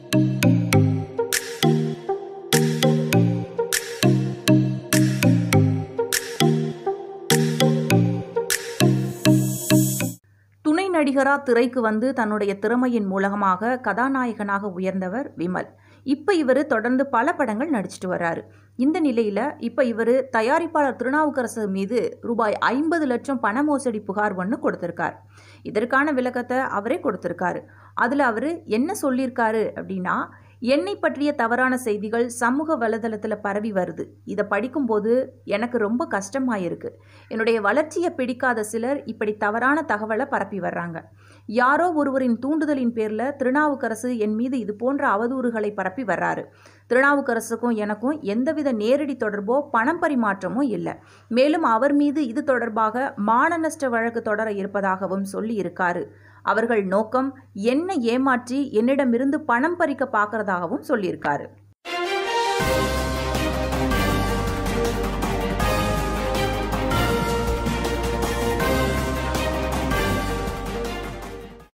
துணை நடிகரா திரைக்கு வந்து தன்னுடைய திறமையின் மூலமாக கதாநாயகனாக உயர்ந்தவர் விமல் இப்போ இவர் தொடர்ந்து பல படங்கள் நடிச்சிட்டு வர்றாரு இந்த நிலையில் இப்போ இவர் தயாரிப்பாளர் திருநாவுக்கரசு மீது ரூபாய் ஐம்பது லட்சம் பண மோசடி புகார் ஒன்று கொடுத்துருக்கார் இதற்கான விளக்கத்தை அவரே கொடுத்துருக்காரு அதில் அவர் என்ன சொல்லியிருக்காரு அப்படின்னா என்னை பற்றிய தவறான செய்திகள் சமூக வலைதளத்தில் பரவி வருது இதை படிக்கும்போது எனக்கு ரொம்ப கஷ்டமாக இருக்கு என்னுடைய வளர்ச்சியை பிடிக்காத சிலர் இப்படி தவறான தகவலை பரப்பி வர்றாங்க யாரோ ஒருவரின் தூண்டுதலின் பேரில் திருநாவுக்கரசு என் மீது இது போன்ற அவதூறுகளை பரப்பி வர்றாரு திருநாவுக்கரசுக்கும் எனக்கும் எந்தவித நேரடி தொடர்போ பணம் பரிமாற்றமோ இல்லை மேலும் அவர் மீது இது தொடர்பாக மான நஷ்ட வழக்கு தொடர இருப்பதாகவும் சொல்லி இருக்காரு அவர்கள் நோக்கம் என்ன ஏமாற்றி என்னிடமிருந்து பணம் பறிக்க பார்க்கறதாகவும் சொல்லியிருக்காரு